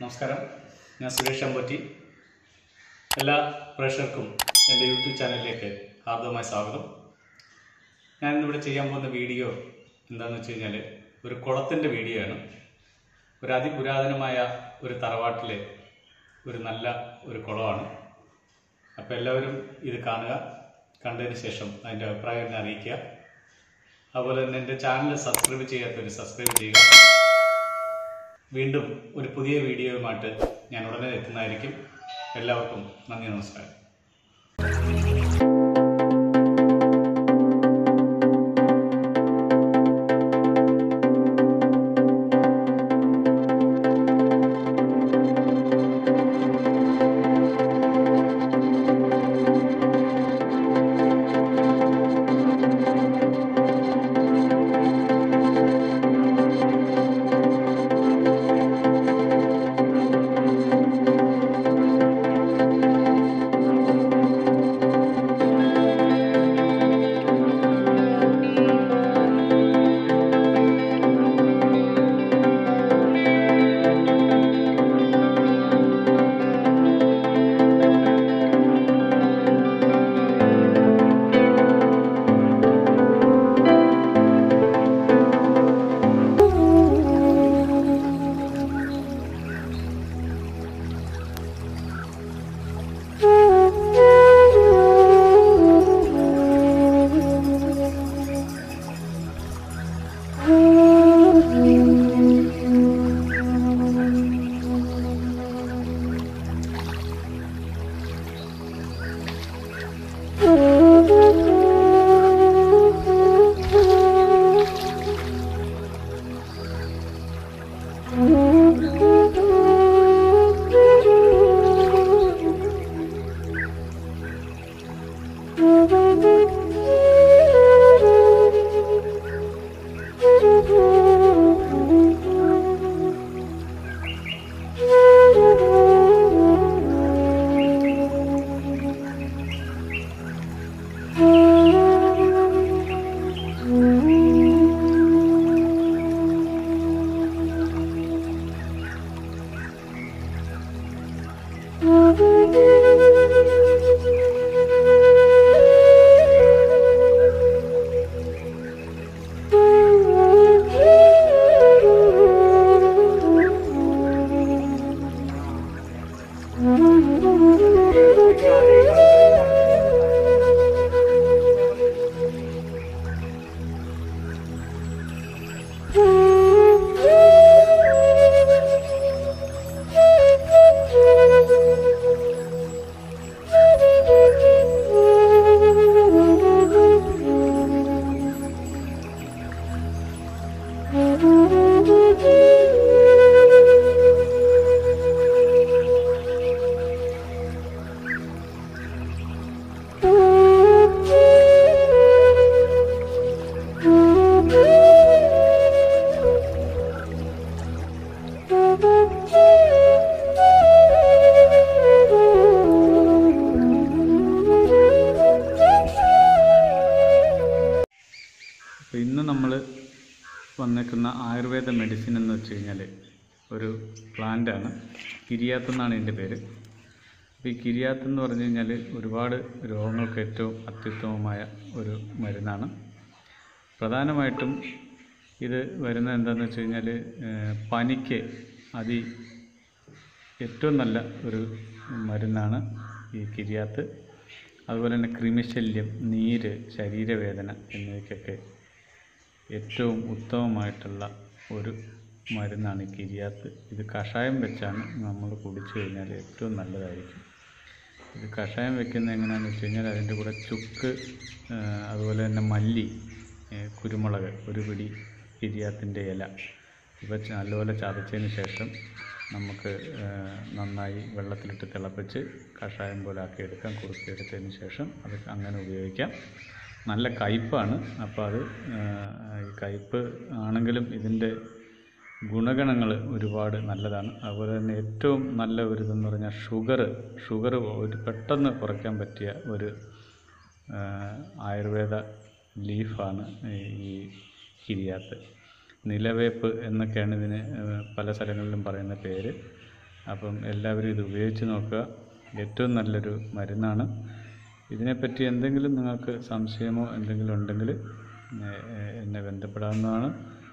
നമസ്കാരം ഞാൻ സുരേഷ് അമ്പറ്റി എല്ലാ പ്രേക്ഷകർക്കും എൻ്റെ യൂട്യൂബ് ചാനലിലേക്ക് ഹാർദവമായ സ്വാഗതം ഞാൻ ഇന്നിവിടെ ചെയ്യാൻ പോകുന്ന വീഡിയോ എന്താണെന്ന് വെച്ച് കഴിഞ്ഞാൽ ഒരു കുളത്തിൻ്റെ വീഡിയോ ആണ് ഒരു അതിപുരാതനമായ ഒരു തറവാട്ടിലെ ഒരു നല്ല ഒരു കുളമാണ് അപ്പോൾ എല്ലാവരും ഇത് കാണുക കണ്ടതിന് ശേഷം അതിൻ്റെ അഭിപ്രായം എന്നെ അറിയിക്കുക അതുപോലെ തന്നെ എൻ്റെ ചാനൽ സബ്സ്ക്രൈബ് ചെയ്യാത്തവർ സബ്സ്ക്രൈബ് ചെയ്യുക വീണ്ടും ഒരു പുതിയ വീഡിയോയുമായിട്ട് ഞാൻ ഉടനെ എത്തുന്നതായിരിക്കും എല്ലാവർക്കും നന്ദി നമസ്കാരം അപ്പോൾ ഇന്ന് നമ്മൾ വന്നേക്കുന്ന ആയുർവേദ മെഡിസിൻ എന്ന് വെച്ച് കഴിഞ്ഞാൽ ഒരു പ്ലാന്റാണ് കിരിയാത്ത് എന്നാണ് ഇതിൻ്റെ പേര് അപ്പോൾ ഈ കിരിയാത്ത് എന്ന് പറഞ്ഞു കഴിഞ്ഞാൽ ഒരുപാട് രോഗങ്ങൾക്ക് ഏറ്റവും അത്യുത്തമമായ ഒരു മരുന്നാണ് പ്രധാനമായിട്ടും ഇത് വരുന്നത് എന്താണെന്ന് വെച്ച് കഴിഞ്ഞാൽ ഏഹ്, പനിക്ക് അതി ഏറ്റവും നല്ല ഒരു മരുന്നാണ് ഈ കിരിയാത്ത് അതുപോലെ തന്നെ കൃമിശല്യം നീര് ശരീരവേദന എന്നിവയ്ക്കൊക്കെ ഏറ്റവും ഉത്തമമായിട്ടുള്ള ഒരു മരുന്നാണ് ഈ കിരിയാത്ത് ഇത് കഷായം വെച്ചാണ് നമ്മൾ കുടിച്ചു കഴിഞ്ഞാൽ ഏറ്റവും നല്ലതായിരിക്കും ഇത് കഷായം വെക്കുന്നത് എങ്ങനെയാണെന്ന് വെച്ച് കഴിഞ്ഞാൽ അതിൻ്റെ കൂടെ ചുക്ക് ആ, അതുപോലെ തന്നെ മല്ലി ഏ, കുരുമുളക് ഒരു പിടി കിരിയാത്തിൻ്റെ ഇല ഇവ ച- നല്ലപോലെ ചതച്ചതിന് ശേഷം നമുക്ക് ആ, നന്നായി വെള്ളത്തിലിട്ട് തിളപ്പിച്ച് കഷായം പോലെ ആക്കിയെടുക്കാം കുറുക്കിയെടുത്തതിന് ശേഷം അത് അങ്ങനെ ഉപയോഗിക്കാം നല്ല കയ്പ്പാണ് അപ്പോൾ അത് ആ, ഈ കയ്പ്പ് ആണെങ്കിലും ഇതിൻ്റെ ഗുണഗണങ്ങൾ ഒരുപാട് നല്ലതാണ് അതുപോലെ തന്നെ ഏറ്റവും നല്ല ഒരു ഇതെന്ന് പറഞ്ഞാൽ ഷുഗർ ഷുഗർ ഒരു പെട്ടെന്ന് കുറയ്ക്കാൻ പറ്റിയ ഒരു ആ, ആയുർവേദ ലീഫാണ് ഈ കിരിയാത്ത് നിലവേപ്പ് എന്നൊക്കെയാണ് ഇതിന് ആ, പല സ്ഥലങ്ങളിലും പറയുന്ന പേര് അപ്പം എല്ലാവരും ഇത് ഉപയോഗിച്ച് നോക്കുക ഏറ്റവും നല്ലൊരു മരുന്നാണ് ഇതിനെപ്പറ്റി എന്തെങ്കിലും നിങ്ങൾക്ക് സംശയമോ എന്തെങ്കിലും ഉണ്ടെങ്കിൽ എന്നെ ബന്ധപ്പെടാവുന്നതാണ്